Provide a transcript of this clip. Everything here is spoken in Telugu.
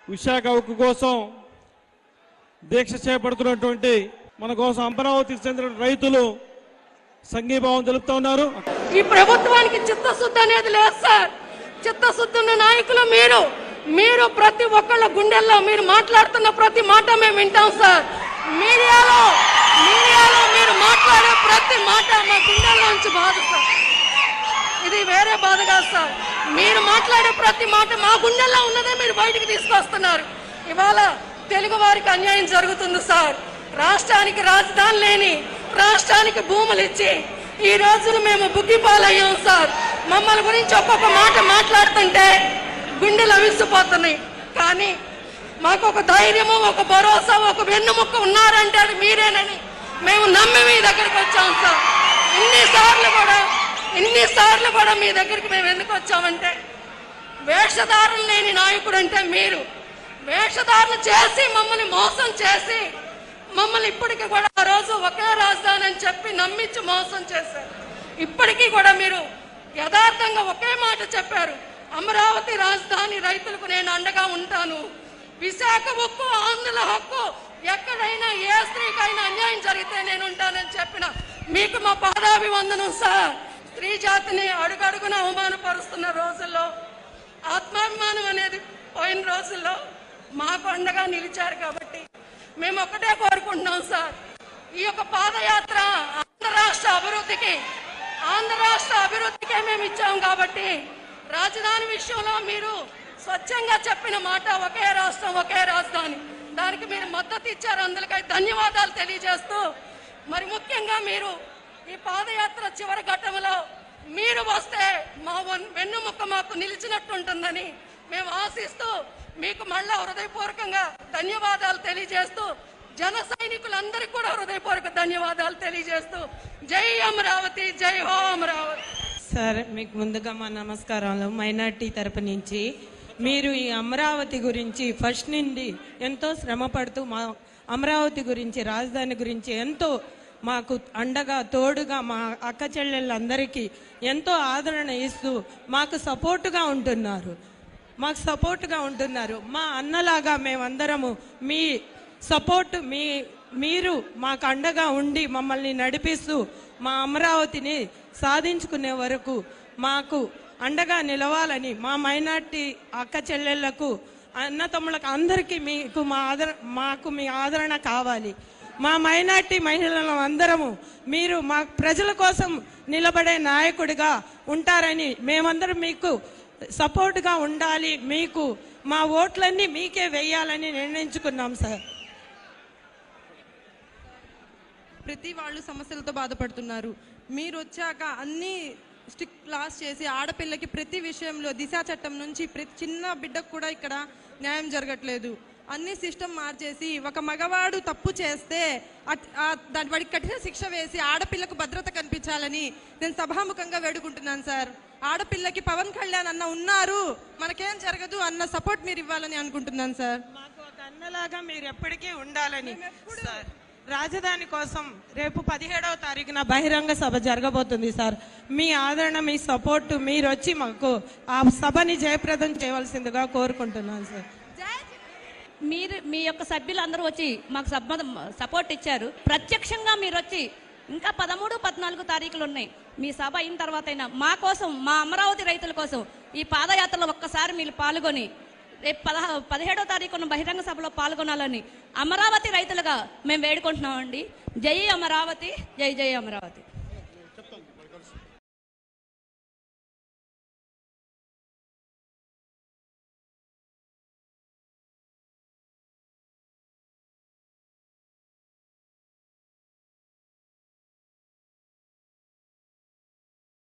విశాఖ ఉక్కు కోసం దీక్ష చేపడుతున్నటువంటి మన కోసం అమరావతికి చెందిన రైతులు సంఘీభావం తెలుపుతా ఉన్నారు ఈ ప్రభుత్వానికి చిత్తశుద్ధి అనేది లేదు సార్ చిత్తశుద్ధి ఉన్న నాయకులు మీరు మీరు ప్రతి ఒక్కళ్ళ గుండెల్లో మీరు మాట్లాడుతున్న ప్రతి మాట మేము వింటాం సార్ మీడియాలో మీడియాలో మీరు మాట్లాడే ప్రతి మాట మా గుండెల్లోంచి బాధ సార్ ఇది వేరే బాధ కాదు సార్ మీరు మాట్లాడే ప్రతి మాట మా గుండెల్లో ఉన్నదే మీరు బయటికి తీసుకొస్తున్నారు ఇవాళ తెలుగు వారికి అన్యాయం జరుగుతుంది సార్ రాష్ట్రానికి రాజధాని లేని రాష్ట్రానికి భూములు ఇచ్చి ఈ రోజు మేము బుగ్గిపాలయ్యాం సార్ మమ్మల్ని గురించి ఒక్కొక్క మాట మాట్లాడుతుంటే గుండెలు అవిసిపోతున్నాయి కానీ మాకు ఒక ధైర్యము ఒక భరోసా ఒక వెన్నుముక్క ఉన్నారంటే అది మీరేనని మేము నమ్మి మీ దగ్గరికి వచ్చాం సార్ ఇన్నిసార్లు కూడా ఇన్నిసార్లు కూడా మీ దగ్గరికి మేము ఎందుకు వచ్చామంటే వేషధారణ లేని నాయకుడు అంటే మీరు వేషధారణ చేసి మమ్మల్ని మోసం చేసి మమ్మల్ని ఇప్పటికీ కూడా ఆ రోజు ఒకే రాజధాని అని చెప్పి నమ్మించి మోసం చేశారు ఇప్పటికీ కూడా మీరు యథార్థంగా ఒకే మాట చెప్పారు అమరావతి రాజధాని రైతులకు నేను అండగా ఉంటాను విశాఖ ఉక్కు ఆంధ్రుల హక్కు ఎక్కడైనా ఏ స్త్రీకైనా అన్యాయం జరిగితే నేను ఉంటానని చెప్పిన మీకు మా పాదాభివందనం సార్ స్త్రీ జాతిని అడుగడుగున అవమానపరుస్తున్న రోజుల్లో ఆత్మాభిమానం అనేది పోయిన రోజుల్లో మాకు అండగా నిలిచారు కాబట్టి మేము ఒకటే కోరుకుంటున్నాం సార్ ఈ యొక్క పాదయాత్ర ఆంధ్ర రాష్ట్ర అభివృద్ధికి ఆంధ్ర రాష్ట్ర అభివృద్ధికే మేము ఇచ్చాం కాబట్టి రాజధాని విషయంలో మీరు స్వచ్ఛంగా చెప్పిన మాట ఒకే రాష్ట్రం ఒకే రాజధాని దానికి మీరు మద్దతు ఇచ్చారు అందుకై ధన్యవాదాలు తెలియజేస్తూ మరి ముఖ్యంగా మీరు ఈ పాదయాత్ర చివరి ఘట్టంలో మీరు వస్తే మా వన్- వెన్నుముక్క మాకు నిలిచినట్టుంటుందని మేము ఆశిస్తూ మీకు మళ్ళా హృదయపూర్వకంగా ధన్యవాదాలు తెలియజేస్తూ జన సైనికులందరికీ కూడా హృదయపూర్వక ధన్యవాదాలు తెలియజేస్తూ జై అమరావతి జై హో అమరావతి సార్ మీకు ముందుగా మా నమస్కారాలు మైనార్టీ తరపు నుంచి మీరు ఈ అమరావతి గురించి ఫస్ట్ నుండి ఎంతో శ్రమ పడుతూ మా అమరావతి గురించి రాజధాని గురించి ఎంతో మాకు అండగా తోడుగా మా అక్క చెల్లెళ్ళందరికీ ఎంతో ఆదరణ ఇస్తూ మాకు సపోర్టుగా ఉంటున్నారు మాకు సపోర్టుగా ఉంటున్నారు మా అన్నలాగా మేమందరము మీ సపోర్ట్ మీ మీరు మాకు అండగా ఉండి మమ్మల్ని నడిపిస్తూ మా అమరావతిని సాధించుకునే వరకు మాకు అండగా నిలవాలని మా మైనార్టీ అక్క చెల్లెళ్లకు అన్న తమ్ముళ్ళకు అందరికీ మీకు మా ఆదర మాకు మీ ఆదరణ కావాలి మా మైనార్టీ మహిళలు అందరము మీరు మా ప్రజల కోసం నిలబడే నాయకుడిగా ఉంటారని మేమందరం మీకు సపోర్ట్గా ఉండాలి మీకు మా ఓట్లన్నీ మీకే వేయాలని నిర్ణయించుకున్నాం సార్ ప్రతి వాళ్ళు సమస్యలతో బాధపడుతున్నారు మీరు వచ్చాక అన్ని స్టిక్ క్లాస్ చేసి ఆడపిల్లకి ప్రతి విషయంలో దిశా చట్టం నుంచి ప్రతి చిన్న బిడ్డకు కూడా ఇక్కడ న్యాయం జరగట్లేదు అన్ని సిస్టమ్ మార్చేసి ఒక మగవాడు తప్పు చేస్తే అట్- ఆ దాని వాడికి కఠిన శిక్ష వేసి ఆడపిల్లకు భద్రత కల్పించాలని నేను సభాముఖంగా వేడుకుంటున్నాను సార్ ఆడపిల్లకి పవన్ కళ్యాణ్ అన్న ఉన్నారు మనకేం జరగదు అన్న సపోర్ట్ మీరు ఇవ్వాలని అనుకుంటున్నాను సార్ మాకు ఒక అన్నలాగా మీరు ఎప్పటికీ ఉండాలని సార్ రాజధాని కోసం రేపు పదిహేడవ తారీఖున బహిరంగ సభ జరగబోతుంది సార్ మీ ఆదరణ మీ సపోర్ట్ మీరు వచ్చి మాకు ఆ సభని జయప్రదం చేయవలసిందిగా కోరుకుంటున్నాను సార్ మీరు మీ యొక్క సభ్యులందరూ వచ్చి మాకు సబ్బ- సపోర్ట్ ఇచ్చారు ప్రత్యక్షంగా మీరు వచ్చి ఇంకా పదమూడు పద్నాలుగు తారీఖులు ఉన్నాయి మీ సభ అయిన తర్వాత అయినా మా కోసం మా అమరావతి రైతుల కోసం ఈ పాదయాత్రలో ఒక్కసారి మీరు పాల్గొని రేపు పదహ పదిహేడో తారీఖున బహిరంగ సభలో పాల్గొనాలని అమరావతి రైతులుగా మేము వేడుకుంటున్నామండి జై అమరావతి జై జై అమరావతి